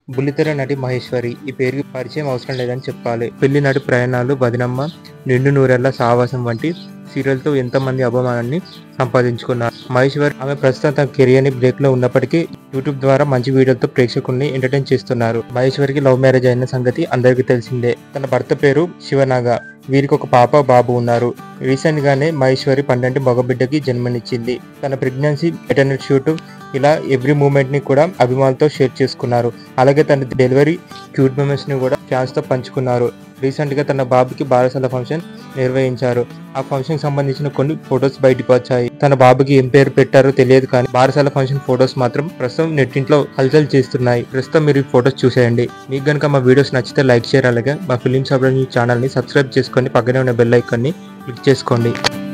బుల్లితెర నటి మహేశ్వరి ఈ పేరుకి పరిచయం అవసరం లేదని చెప్పాలి పెళ్లి నటి ప్రయాణాలు వదినమ్మ నిండు నూరెళ్ల సావాసం వంటి సీరియల్తో ఎంతమంది అభిమానాన్ని సంపాదించుకున్నారు మహేశ్వరి ఆమె ప్రస్తుతం తన కెరియర్ ని బ్రేక్ లో ఉన్నప్పటికీ యూట్యూబ్ ద్వారా మంచి వీడియోలతో ప్రేక్షకుల్ని ఎంటర్టైన్ చేస్తున్నారు మహేశ్వరికి లవ్ మ్యారేజ్ అయిన సంగతి అందరికీ తెలిసిందే తన భర్త పేరు శివనాగ వీరికి ఒక పాప బాబు ఉన్నారు రీసెంట్ గానే మహేశ్వరి పన్నెండు మగబిడ్డకి జన్మనిచ్చింది తన ప్రెగ్నెన్సీ ఇంటర్నెట్ షూట్ ఇలా ఎవ్రీ మూమెంట్ ని కూడా అభిమానులతో షేర్ చేసుకున్నారు అలాగే తన డెలివరీ క్యూట్ మూమెంట్స్ ని కూడా ఫ్యాన్స్ తో పంచుకున్నారు రీసెంట్ గా తన బాబుకి బారసాల ఫంక్షన్ నిర్వహించారు ఆ ఫంక్షన్ సంబంధించిన కొన్ని ఫొటోస్ బయటకు వచ్చాయి తన బాబుకి ఏం పేరు పెట్టారో తెలియదు కానీ బారసాల ఫంక్షన్ ఫొటోస్ మాత్రం ప్రస్తుతం నెట్టింట్లో హల్చల్ చేస్తున్నాయి ప్రస్తుతం మీరు ఈ ఫొటోస్ చూసేయండి మీకు గనుక మా వీడియోస్ నచ్చితే లైక్ షేర్ అలాగే మా ఫిలిం సబ్రన్ ఛానల్ ని సబ్స్క్రైబ్ చేసుకొని పక్కనే ఉన్న బెల్ ఐకాన్ ని క్లిక్ చేసుకోండి